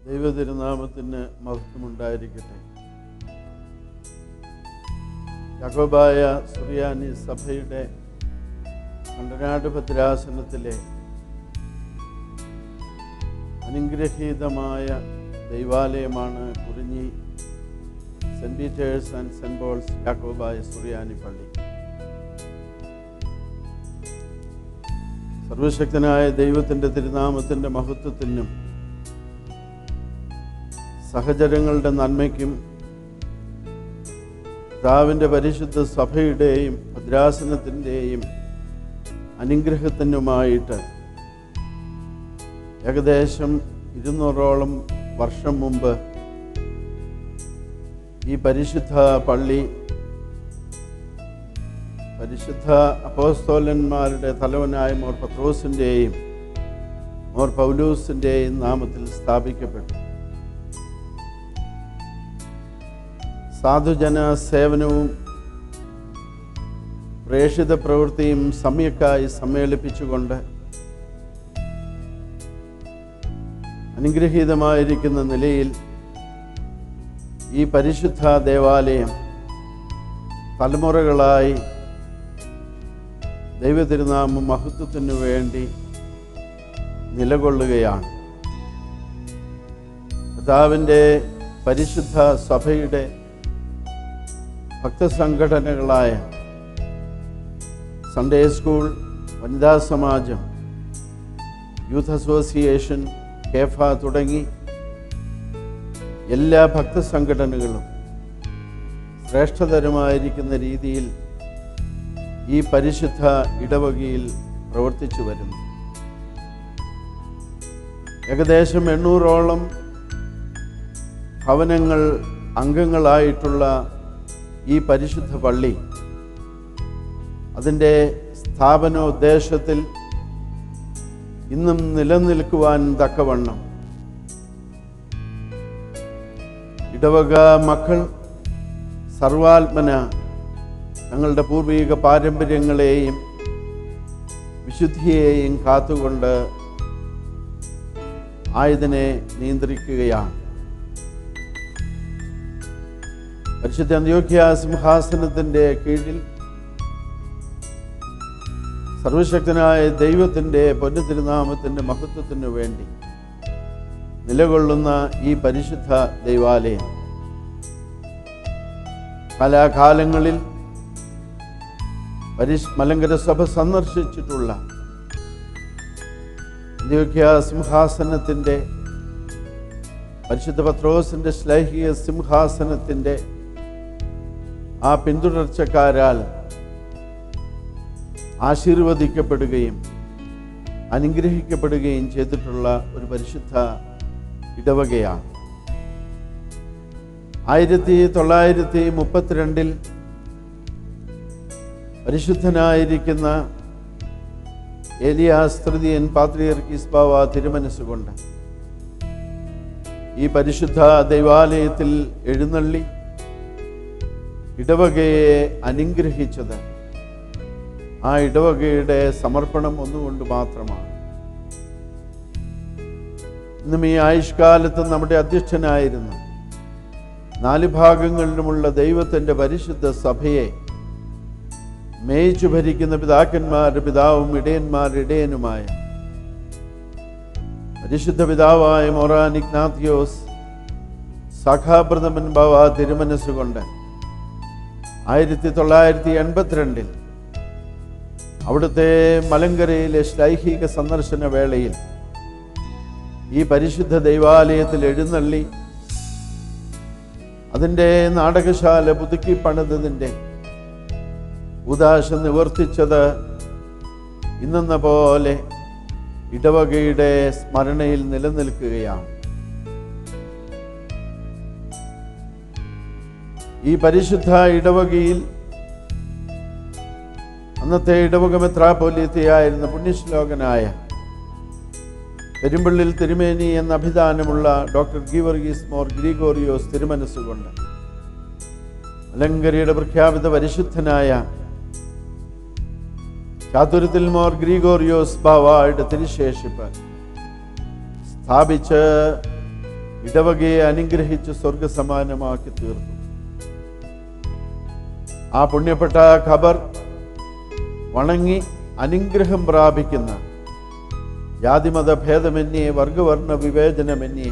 ദൈവതിരുനാമത്തിന് മഹത്വമുണ്ടായിരിക്കട്ടെ യാക്കോബായ സുറിയാനി സഭയുടെ കണ്ടനാട് ഭദ്രാസനത്തിലെ അനുഗ്രഹീതമായ ദൈവാലയമാണ് Kurinji saint Peter's and saint Paul's Yakobaya Suriyani പള്ളി സർവശക്തനായ ദൈവത്തിൻ്റെ തിരുനാമത്തിൻ്റെ മഹത്വത്തിനും സഹചരങ്ങളുടെ നന്മയ്ക്കും പിതാവിൻ്റെ പരിശുദ്ധ സഭയുടെയും ഭദ്രാസനത്തിൻ്റെയും അനുഗ്രഹത്തിനുമായിട്ട് ഏകദേശം ഇരുന്നൂറോളം വർഷം മുമ്പ് ഈ പരിശുദ്ധ പള്ളി പരിശുദ്ധ അപ്പോസ്തോലന്മാരുടെ തലവനായ മോർ പത്രോസിൻ്റെയും മോർ പൗലൂസിൻ്റെയും നാമത്തിൽ സ്ഥാപിക്കപ്പെട്ടു സാധുജന സേവനവും പ്രേക്ഷിത പ്രവൃത്തിയും സമ്യക്കായി സമ്മേളിപ്പിച്ചുകൊണ്ട് അനുഗ്രഹീതമായിരിക്കുന്ന നിലയിൽ ഈ പരിശുദ്ധ ദേവാലയം തലമുറകളായി ദൈവതിരുനാമ മഹത്വത്തിനു വേണ്ടി നിലകൊള്ളുകയാണ് കർത്താവിൻ്റെ പരിശുദ്ധ സഭയുടെ ഭക്തസംഘടനകളായ സൺഡേ സ്കൂൾ വനിതാ സമാജം യൂത്ത് അസോസിയേഷൻ കേഫ തുടങ്ങി എല്ലാ ഭക്തസംഘടനകളും ശ്രേഷ്ഠതരമായിരിക്കുന്ന രീതിയിൽ ഈ പരിശുദ്ധ ഇടവകയിൽ പ്രവർത്തിച്ചു വരുന്നു ഏകദേശം എണ്ണൂറോളം ഭവനങ്ങൾ അംഗങ്ങളായിട്ടുള്ള ഈ പരിശുദ്ധ പള്ളി അതിൻ്റെ സ്ഥാപനോദ്ദേശത്തിൽ ഇന്നും നിലനിൽക്കുവാൻ തക്കവണ്ണം ഇടവക മക്കൾ സർവാത്മന തങ്ങളുടെ പൂർവിക പാരമ്പര്യങ്ങളെയും വിശുദ്ധിയെയും കാത്തുകൊണ്ട് ആയതിനെ നിയന്ത്രിക്കുകയാണ് പരിശുദ്ധ അന്ത്യോഖ്യ സിംഹാസനത്തിൻ്റെ കീഴിൽ സർവശക്തനായ ദൈവത്തിൻ്റെ പൊന്നു തിരുനാമത്തിൻ്റെ മഹത്വത്തിനു വേണ്ടി നിലകൊള്ളുന്ന ഈ പരിശുദ്ധ ദൈവാലയം കലാകാലങ്ങളിൽ പരിശ് മലങ്കര സഭ സന്ദർശിച്ചിട്ടുള്ള അന്ത്യോഖ്യ സിംഹാസനത്തിൻ്റെ പരിശുദ്ധ പത്രോസിൻ്റെ ശ്ലൈഹിക സിംഹാസനത്തിൻ്റെ ആ പിന്തുടർച്ചക്കാരാൽ ആശീർവദിക്കപ്പെടുകയും അനുഗ്രഹിക്കപ്പെടുകയും ചെയ്തിട്ടുള്ള ഒരു പരിശുദ്ധ ഇടവകയാണ് ആയിരത്തി തൊള്ളായിരത്തി മുപ്പത്തിരണ്ടിൽ പരിശുദ്ധനായിരിക്കുന്ന ഏലിയാസ് തൃതീയൻ പാത്രിയർക്കീസ് ബാവ തിരുമനസ്സുകൊണ്ട് ഈ പരിശുദ്ധ ദൈവാലയത്തിൽ എഴുന്നള്ളി ഇടവകയെ അനുഗ്രഹിച്ചത് ആ ഇടവകയുടെ സമർപ്പണം ഒന്നുകൊണ്ട് മാത്രമാണ് ഇന്നും ഈ ആയുഷ്കാലത്ത് നമ്മുടെ അധ്യക്ഷനായിരുന്നു നാല് ഭാഗങ്ങളിലുമുള്ള ദൈവത്തിൻ്റെ പരിശുദ്ധ സഭയെ മേയിച്ചു ഭരിക്കുന്ന പിതാക്കന്മാരുടെ പിതാവും ഇടയന്മാരുടെ ഇടയനുമായ പരിശുദ്ധ പിതാവായ മൊറാൻ ഇഗ്നാത്തിയോസ് സഖാപ്രഥമൻ ബാവ തിരുമനസ്സുകൊണ്ട് ആയിരത്തി തൊള്ളായിരത്തി എൺപത്തിരണ്ടിൽ അവിടുത്തെ മലങ്കരയിലെ ശ്ലൈഹിക സന്ദർശന വേളയിൽ ഈ പരിശുദ്ധ ദൈവാലയത്തിൽ എഴുന്നള്ളി അതിൻ്റെ നാടകശാല പുതുക്കി പണിതതിൻ്റെ ഉദാശ നിവർത്തിച്ചത് ഇന്നെന്ന പോലെ ഇടവകയുടെ സ്മരണയിൽ നിലനിൽക്കുകയാണ് ഈ പരിശുദ്ധ ഇടവകയിൽ അന്നത്തെ ഇടവക മെത്രാപോലിത്തയായിരുന്ന പുണ്യശ്ലോകനായ പെരുമ്പള്ളിൽ തിരുമേനി എന്ന അഭിധാനമുള്ള ഡോക്ടർ ഗീവർഗീസ് മോർ ഗ്രിഗോറിയോസ് തിരുമനസ്സുകൊണ്ട് അലങ്കരിയുടെ പ്രഖ്യാപിത പരിശുദ്ധനായ ചാതുരത്തിൽ മോർ ഗ്രിഗോറിയോസ് ബാവായുടെ തിരുശേഷിപ്പ് സ്ഥാപിച്ച് ഇടവകയെ അനുഗ്രഹിച്ച് സ്വർഗസമാനമാക്കി തീർത്തു ആ പുണ്യപ്പെട്ട ഖബർ വണങ്ങി അനുഗ്രഹം പ്രാപിക്കുന്ന ജാതിമത ഭേദമന്യേ വർഗവർണ്ണ വിവേചനമന്യേ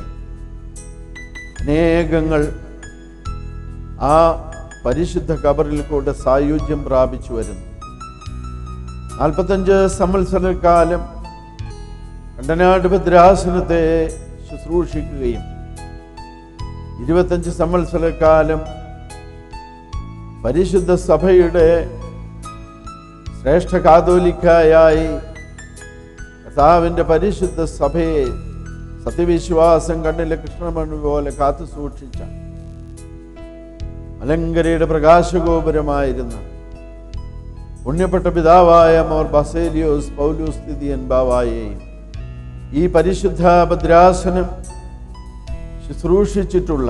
അനേകങ്ങൾ ആ പരിശുദ്ധ ഖബറിൽ കൂടെ സായുജ്യം പ്രാപിച്ചു വരുന്നു നാൽപ്പത്തഞ്ച് സംവത്സരക്കാലം കണ്ടനാട് ഭദ്രാസനത്തെ ശുശ്രൂഷിക്കുകയും ഇരുപത്തഞ്ച് സംവത്സരക്കാലം പരിശുദ്ധ സഭയുടെ ശ്രേഷ്ഠ കാതോലിക്കായായി കർത്താവിൻ്റെ പരിശുദ്ധ സഭയെ സത്യവിശ്വാസം കണ്ണിലെ കൃഷ്ണമണി പോലെ കാത്തു സൂക്ഷിച്ച മലങ്കരയുടെ പ്രകാശഗോപുരമായിരുന്ന പുണ്യപ്പെട്ട പിതാവായ മോർ ബസേലിയോസ് പൗലൂസ് സ്ഥിതിയൻ ബാവായെയും ഈ പരിശുദ്ധ ഭദ്രാസനം ശുശ്രൂഷിച്ചിട്ടുള്ള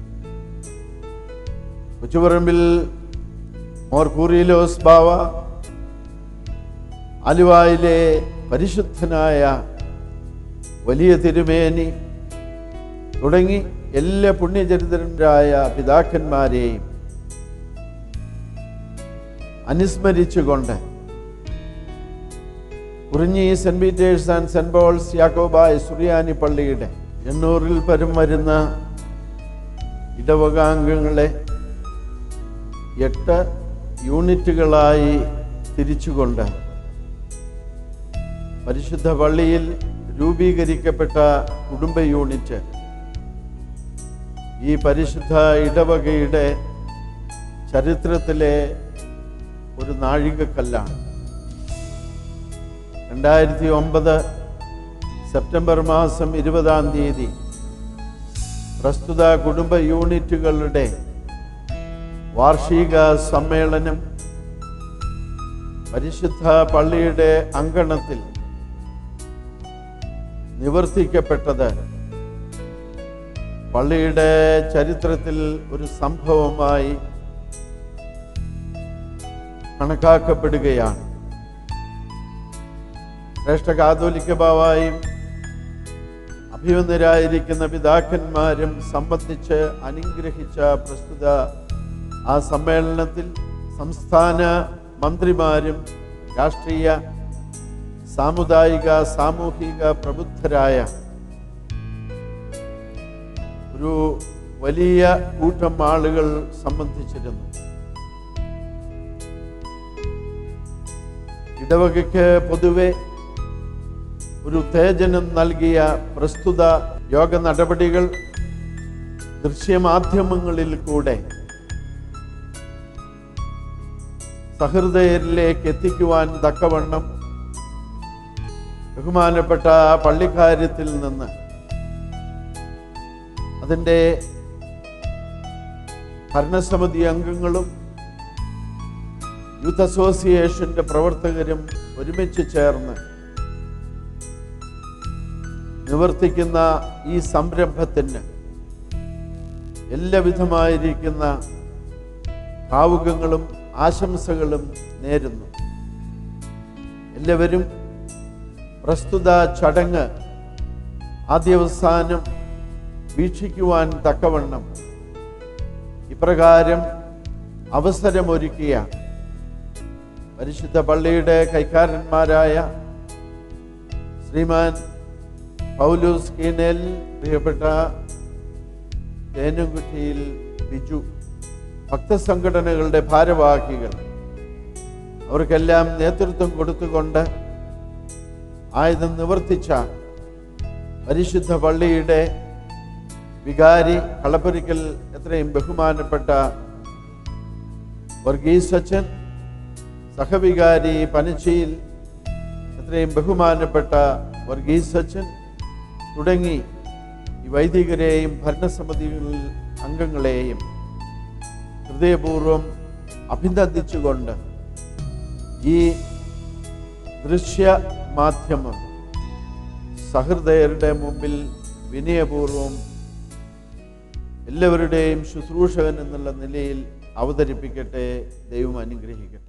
കൊച്ചുപറമ്പിൽ മോർ കൂറിയിലോസ് ബാവ ആലുവായിലെ പരിശുദ്ധനായ വലിയ തിരുമേനി തുടങ്ങി എല്ലാ പുണ്യചരിത്രരായ പിതാക്കന്മാരെയും അനുസ്മരിച്ചുകൊണ്ട് Kurinji saint Peter's and saint Paul's Yakobaya Suriyani പള്ളിയുടെ എണ്ണൂറിൽ പരം വരുന്ന ഇടവകാംഗങ്ങളെ എട്ട് യൂണിറ്റുകളായി തിരിച്ചുകൊണ്ട് പരിശുദ്ധ പള്ളിയിൽ രൂപീകരിക്കപ്പെട്ട കുടുംബ യൂണിറ്റ് ഈ പരിശുദ്ധ ഇടവകയുടെ ചരിത്രത്തിലെ ഒരു നാഴികക്കല്ലാണ് രണ്ടായിരത്തി ഒമ്പത് സെപ്റ്റംബർ മാസം ഇരുപതാം തീയതി പ്രസ്തുത കുടുംബ യൂണിറ്റുകളുടെ വാർഷിക സമ്മേളനം പരിശുദ്ധ പള്ളിയുടെ അങ്കണത്തിൽ നിവർത്തിക്കപ്പെട്ടത് പള്ളിയുടെ ചരിത്രത്തിൽ ഒരു സംഭവമായി കണക്കാക്കപ്പെടുകയാണ് ശ്രേഷ്ഠ കാതോലിക്ക ബാവായും അഭിമന്യരായിരിക്കുന്ന പിതാക്കന്മാരും സംബന്ധിച്ച് അനുഗ്രഹിച്ച പ്രസ്തുത ആ സമ്മേളനത്തിൽ സംസ്ഥാന മന്ത്രിമാരും രാഷ്ട്രീയ സാമുദായിക സാമൂഹിക പ്രബുദ്ധരായ ഒരു വലിയ കൂട്ടം ആളുകൾ സംബന്ധിച്ചിരുന്നു ഇടവകയ്ക്ക് പൊതുവെ ഒരു ഉത്തേജനം നൽകിയ പ്രസ്തുത യോഗ നടപടികൾ ദൃശ്യമാധ്യമങ്ങളിൽ കൂടെ സഹൃദയരിലേക്ക് എത്തിക്കുവാൻ തക്കവണ്ണം ബഹുമാനപ്പെട്ട പള്ളിക്കാര്യത്തിൽ നിന്ന് അതിൻ്റെ ഭരണസമിതി അംഗങ്ങളും യൂത്ത് അസോസിയേഷന്റെ പ്രവർത്തകരും ഒരുമിച്ച് ചേർന്ന് നിവർത്തിക്കുന്ന ഈ സംരംഭത്തിന് എല്ലാവിധമായിരിക്കുന്ന ഭാവുകങ്ങളും ആശംസകളും നേരുന്നു എല്ലാവരും പ്രസ്തുത ചടങ്ങ് ആദ്യവസാനം വീക്ഷിക്കുവാൻ തക്കവണ്ണം ഇപ്രകാരം അവസരമൊരുക്കിയ പരിശുദ്ധ പള്ളിയുടെ കൈക്കാരന്മാരായ ശ്രീമാൻ പൗലൂസ് കീനേൽ പ്രിയപ്പെട്ട തേനുകുറ്റിയിൽ ബിജു ഭക്തസംഘടനകളുടെ ഭാരവാഹികൾ അവർക്കെല്ലാം നേതൃത്വം കൊടുത്തുകൊണ്ട് ആയുധം നിവർത്തിച്ച പരിശുദ്ധ പള്ളിയുടെ വികാരി കളപ്പുരിക്കൽ എത്രയും ബഹുമാനപ്പെട്ട വർഗീസ് അച്ഛൻ സഹവികാരി പനച്ചിയിൽ എത്രയും ബഹുമാനപ്പെട്ട വർഗീസ് അച്ഛൻ തുടങ്ങി ഈ വൈദികരെയും ഭരണസമിതികളിൽ അംഗങ്ങളെയും ഹൃദയപൂർവം അഭിനന്ദിച്ചുകൊണ്ട് ഈ ദൃശ്യ മാധ്യമം സഹൃദയരുടെ മുമ്പിൽ വിനയപൂർവം എല്ലാവരുടെയും ശുശ്രൂഷകൻ എന്നുള്ള നിലയിൽ അവതരിപ്പിക്കട്ടെ ദൈവം അനുഗ്രഹിക്കട്ടെ